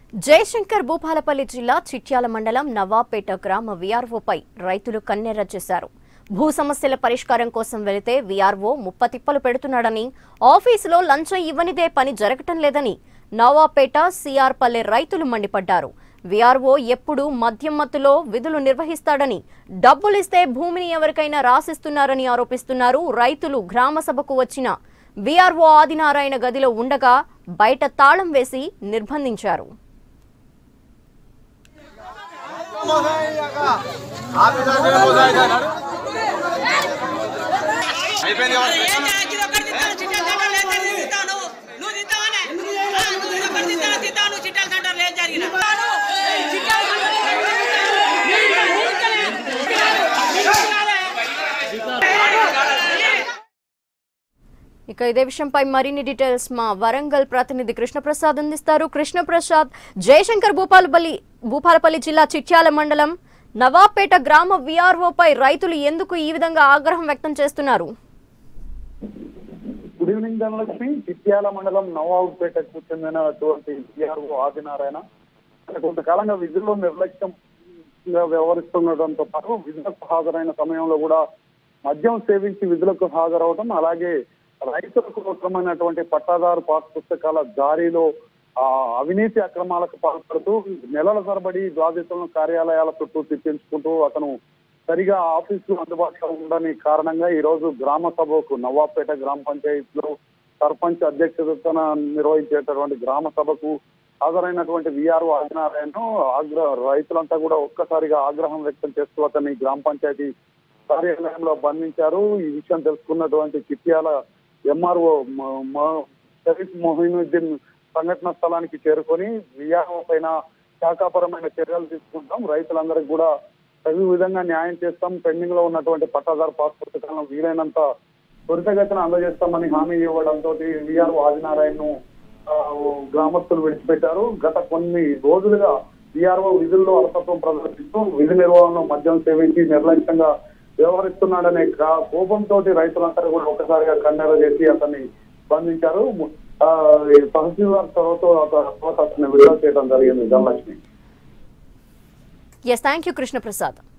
జయశంకర్ భూపాలపల్లి జిల్లా చిట్యాల మండలం నవాపేట గ్రామ వీఆర్ఓపై రైతులు కన్నెర్ర చేశారు భూ సమస్యల పరిష్కారం కోసం వెళితే వీఆర్ఓ ముప్పతిప్పలు పెడుతున్నాడని ఆఫీసులో లంచం ఇవ్వనిదే పని జరగటం లేదని నవాపేట సిఆర్పల్లె రైతులు మండిపడ్డారు వీఆర్ఓ ఎప్పుడు మద్యం మత్తులో విధులు నిర్వహిస్తాడని డబ్బులిస్తే భూమిని ఎవరికైనా రాసిస్తున్నారని ఆరోపిస్తున్నారు రైతులు గ్రామ సభకు వచ్చిన వీఆర్ఓ ఆదినారాయణ గదిలో ఉండగా బయట తాళం వేసి నిర్బంధించారు అయిపోయింది కదా. నువ్వు తింటావనే నువ్వు ఒకటి తింటాను తింటాను చిట్టాల సెంటర్లో ఏం జరిగిన ఇక ఇదే విషయంపై మరిన్ని డీటెయిల్స్ మా వరంగల్ ప్రతినిధి కృష్ణప్రసాద్ అందిస్తారు కృష్ణప్రసాద్ జయశంకర్ భూపాలపల్లి భూపాలపల్లి జిల్లా చిట్యాల మండలం నవాపేట గ్రామ వీఆర్ఓపై రైతులు ఎందుకు ఈ విధంగా ఆగ్రహం వ్యక్తం చేస్తున్నారు గుడ్ ఈవినింగ్ ధనలక్ష్మి చిట్యాల మండలం నవాబుపేటకు చెందినటువంటి విఆర్ఓ ఆదినారాయణ గత కొంతకాలంగా విధుల్లో నిర్లక్ష్యంగా వ్యవహరిస్తుండటంతో పాటు విధులకు హాజరైన సమయంలో కూడా మద్యం సేవించి విధులకు హాజరవడం అలాగే రైతులకు అవసరమైనటువంటి పట్టాదారు పాస్ పుస్తకాల జారీలో ఆ అవినీతి అక్రమాలకు పాల్పడుతూ నెలల తరబడి బాధితులను కార్యాలయాల చుట్టూ తిప్పించుకుంటూ అతను సరిగా ఆఫీసులు అందుబాటులో ఉండని కారణంగా ఈ రోజు గ్రామ సభకు నవాపేట గ్రామ పంచాయతీలో సర్పంచ్ అధ్యక్షతన నిర్వహించేటటువంటి గ్రామ సభకు హాజరైనటువంటి విఆర్ఓ ఆదినారాయణ ఆగ్రహ రైతులంతా కూడా ఒక్కసారిగా ఆగ్రహం వ్యక్తం చేస్తూ అతన్ని గ్రామ పంచాయతీ కార్యాలయంలో బంధించారు ఈ విషయం తెలుసుకున్నటువంటి చిట్యాల ఎంఆర్ఓ షరీఫ్ మొహినుద్దీన్ సంఘటన స్థలానికి చేరుకొని విఆర్ఓ పైన శాఖాపరమైన చర్యలు తీసుకుంటాం రైతులందరికీ కూడా తగు విధంగా న్యాయం చేస్తాం పెండింగ్ లో ఉన్నటువంటి పట్టాదారు పాస్ పుస్తకాలను వీలైనంత త్వరితగతిన అందజేస్తామని హామీ ఇవ్వడంతో విఆర్ఓ ఆదినారాయణను ఆ, గ్రామస్తులు విడిచిపెట్టారు గత కొన్ని రోజులుగా విఆర్ఓ విధుల్లో అలసత్వం ప్రదర్శిస్తూ విధి నిర్వహణలో మద్యం సేవించి నిర్లక్ష్యంగా వ్యవహరిస్తున్నాడనే కా- కోపంతో రైతులందరూ కూడా ఒకసారిగా కన్నెర చేసి అతన్ని బంధించారు ఆ, ఈ తహసీల్దార్ చొరవతో తర్వాత అతన్ని విడుదల చేయడం జరిగింది Dhanalakshmi S thank you Krishnaprasad